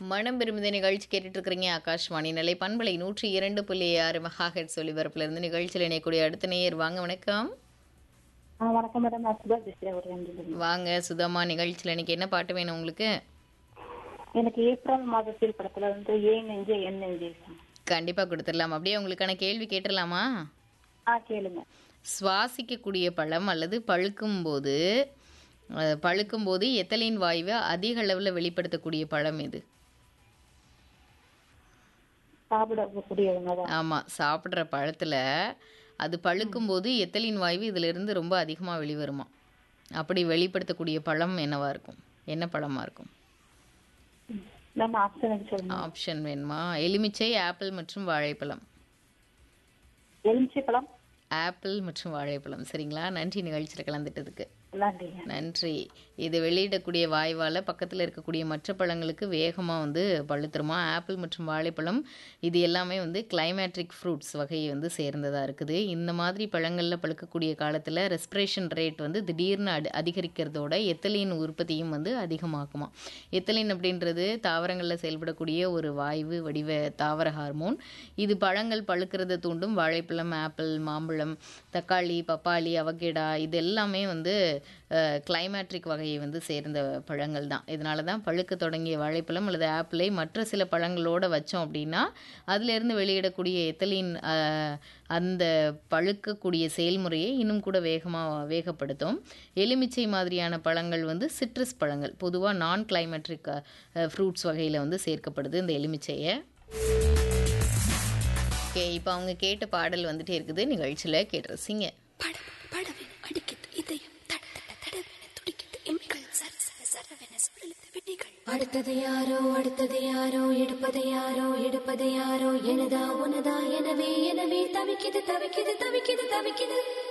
மனம் விரும்புத நிகழ்ச்சி கேட்டுட்டு இருக்கிறீங்க ஆகாஷ்வாணி நிலை பண்பலை நூற்றி இரண்டு புள்ளி ஆறு மெகா ஹெட் ஒலிபரப்புல இருந்து நிகழ்ச்சியில் இணையக்கூடிய அடுத்த நேயர் வாங்க வணக்கம் ஆ வணக்கம் மேடம் நான் சுபா பேசுறேன் ஒரு ரெண்டு நிமிடம். வாங்க சுதாமா நிகழ்ச்சியில் இன்னைக்கு என்ன பாட்டு வேணும் உங்களுக்கு எனக்கு ஏப்ரல் மாதத்தில் படத்துல வந்து ஏன் நெஞ்சே என் நெஞ்சே song. கண்டிப்பா கொடுத்துடலாம் அப்படியே உங்களுக்கான கேள்வி கேட்டுடலாமா ஆ கேளுங்க சுவாசிக்கக்கூடிய பழம் அல்லது பழுக்கும் போது அஹ், பழுக்கும் போது எத்தலின் வாயுவை அதிக அளவில் வெளிப்படுத்தக்கூடிய பழம் இது சாப்பிடக்கூடியவங்க தான் ஆமாம் சாப்பிட்ற பழத்தில் அது பழுக்கும் போது எத்தலின் வாயு இதிலிருந்து ரொம்ப அதிகமாக வெளிவருமா அப்படி வெளிப்படுத்தக்கூடிய பழம் என்னவா இருக்கும் என்ன பழமா இருக்கும் நம்ம ஆப்ஷனுக்கு சொல்லணும் ஆப்ஷன் வேணுமா எலுமிச்சை ஆப்பிள் மற்றும் வாழைப்பழம் எலுமிச்சை பழம் ஆப்பிள் மற்றும் வாழைப்பழம் சரிங்களா நன்றி நிகழ்ச்சியில் கலந்துட்டதுக்கு நன்றிங்க நன்றி இது வெளியிடக்கூடிய வாய்வால் பக்கத்தில் இருக்கக்கூடிய மற்ற பழங்களுக்கு வேகமாக வந்து பழுத்துருமா ஆப்பிள் மற்றும் வாழைப்பழம் இது எல்லாமே வந்து கிளைமேட்ரிக் ஃப்ரூட்ஸ் வகையை வந்து சேர்ந்ததாக இருக்குது இந்த மாதிரி பழங்களில் பழுக்கக்கூடிய காலத்தில் ரெஸ்பிரேஷன் ரேட் வந்து திடீர்னு அடி அதிகரிக்கிறதோட எத்தலின் உற்பத்தியும் வந்து அதிகமாக்குமா எத்தலின் அப்படின்றது தாவரங்களில் செயல்படக்கூடிய ஒரு வாயு வடிவ தாவர ஹார்மோன் இது பழங்கள் பழுக்கிறத தூண்டும் வாழைப்பழம் ஆப்பிள் மாம்பழம் தக்காளி பப்பாளி அவகேடா இது எல்லாமே வந்து கிளைமேட்ரிக் வகையை வந்து சேர்ந்த பழங்கள் தான் இதனால தான் பழுக்க தொடங்கிய வாழைப்பழம் அல்லது ஆப்பிளை மற்ற சில பழங்களோட வச்சோம் அப்படின்னா அதிலிருந்து வெளியிடக்கூடிய எத்தலின் அஹ், அந்த பழுக்கக்கூடிய செயல்முறையை இன்னும் கூட வேகமாக வேகப்படுத்தும் எலுமிச்சை மாதிரியான பழங்கள் வந்து சிட்ரஸ் பழங்கள் பொதுவாக நான் கிளைமேட்ரிக் ஃப்ரூட்ஸ் வகையில் வந்து சேர்க்கப்படுது இந்த எலுமிச்சையை ஓகே இப்போ அவங்க கேட்ட பாடல் வந்துட்டே இருக்குது நிகழ்ச்சியில் கேட்டு ரசிங்க படம் படவென அடிக்குது இதயம் தட தட தடவென துடிக்குது எம்மிகள் சர சர சரவென சுழலுது விழிகள் அடுத்தது யாரோ அடுத்தது யாரோ எடுப்பது யாரோ எடுப்பது யாரோ எனதா உனதா எனவே எனவே தவிக்குது தவிக்குது தவிக்குது தவிக்குது